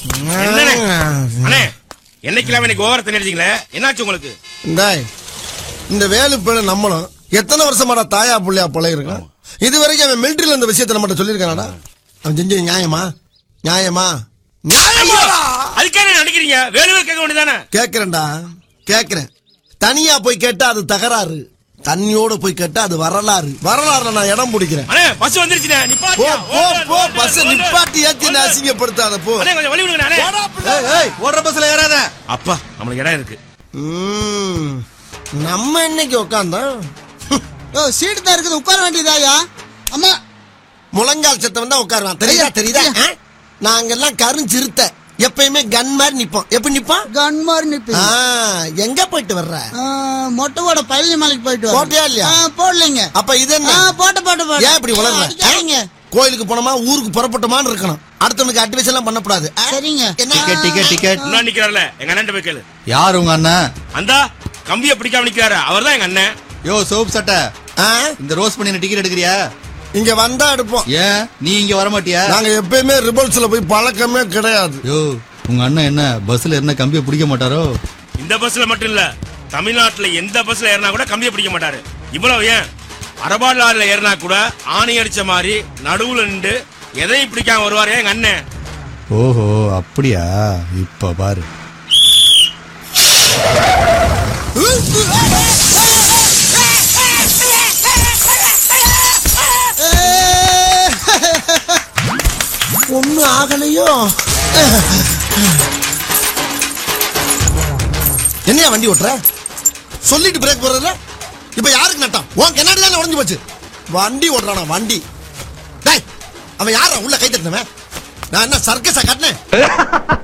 என்னண்ணே? அண்ணே என்னைக்கெல்லாம் இன்னைக்கு ஓவர தண்ணி என்னாச்சு உங்களுக்கு இந்தாய் இந்த வேலு பிள்ளை நம்மளும் எத்தனை வருஷமாடா தாயா புள்ளையா பழகிருக்கான் இது வரைக்கும் அவன் மிலிட்டரியில இந்த விஷயத்தை நம்மகிட்ட சொல்லியிருக்கானடா அவன் செஞ்சது நியாயமா நியாயமா நியாயமாடா அதுக்கே என்ன நினைக்கிறீங்க வேலுவே கேட்க வேண்டியதானே கேக்குறேன்டா கேக்குறேன் தனியா போய் கேட்டா அது தகராறு தண்ணியோட போய் கேட்டா அது வரலாறு வரலாறுல நான் இடம் பிடிக்கிறேன் அண்ணே பஸ் வந்துருச்சுண்ணே போ நிப்பாட்டியா போ போ பஸ் நிப்பாட்டி ஏத்தி நான் அசிங்கப்படுத்தாத போ அண்ணே கொஞ்சம் வழி விடுங்க அண்ணே ஏய், ஏய், ஓடுற பஸ்ல ஏறாத அப்பா நம்மளுக்கு இடம் இருக்கு ம், நம்ம இன்னைக்கு உட்காந்தோம் ஓ சீட்டு தான் இருக்குது உட்கார வேண்டியதாயா அம்மா முழங்கால் சத்தம் தான் உட்காருவான் தெரியுதா ஐயா, தெரியுதா ஐயா. ஆ? நாங்கெல்லாம் கருஞ்சிருத்த எப்பயுமே கன் மாதிரி நிப்போம் எப்படி நிப்போம் கன் மாதிரி நிப்பி ஆ, எங்க போயிட்டு வர்ற மொட்டை கூட பழனி மலைக்கு போயிட்டு போட்டியா இல்லையா? ஆ, போடலைங்க அப்ப இது என்ன ஆ, போட்ட போட்ட போட்ட ஏன் இப்படி உளர்ற அடிக்காதீங்க. ஆ? கோயிலுக்கு போனோமா ஊருக்கு புறப்பட்டோமான்னு இருக்கணும் அடுத்தவனுக்கு அட்வைஸ் எல்லாம் பண்ணக்கூடாது ஆ? சரிங்க. என்ன டிக்கெட் டிக்கெட் டிக்கெட் முன்னாடி நிக்கிறாருல எங்க அண்ணன் போய் கேளு யார் உங்க அண்ணன் அந்தா கம்பிய பிடிக்காம நிக்கிறாரு அவர்தான் எங்க அண்ணன் யோ சோப் சட்டை ஆ? இந்த ரோஸ் பண்ணி டிக்கெட் எடுக்கிறியா இங்க வந்தா எடுப்போம் ஏன் நீ இங்க வர மாட்டியா நாங்க எப்பயுமே ரிபல்ஸ்ல போய் பழக்கமே கிடையாது யோ உங்க அண்ணன் என்ன பஸ்ல என்ன கம்பியை பிடிக்க மாட்டாரோ இந்த பஸ்ல மட்டும் இல்ல தமிழ்நாட்டுல எந்த பஸ்ல ஏறினா கூட கம்பிய பிடிக்க மாட்டாரு இவ்வளவு ஏன் அரபாடு லாரில ஏறினா கூட ஆணி அடிச்ச மாதிரி நடுவுல நின்று எதையும் பிடிக்காம வருவாரு எங்க அண்ணன் ஓஹோ அப்படியா இப்ப பாரு ஒண்ணு ஆகலையோ என்னையா வண்டி ஓட்டுற சொல்லிட்டு பிரேக் போடுறதுல இப்ப யாருக்கு நட்டம் உன் கண்ணாடி தானே உடஞ்சு போச்சு வண்டி ஓட்டுறானா வண்டி டேய் அவன் யாரா உள்ள கை தட்டினவன் நான் என்ன சர்க்கஸா கட்டினேன்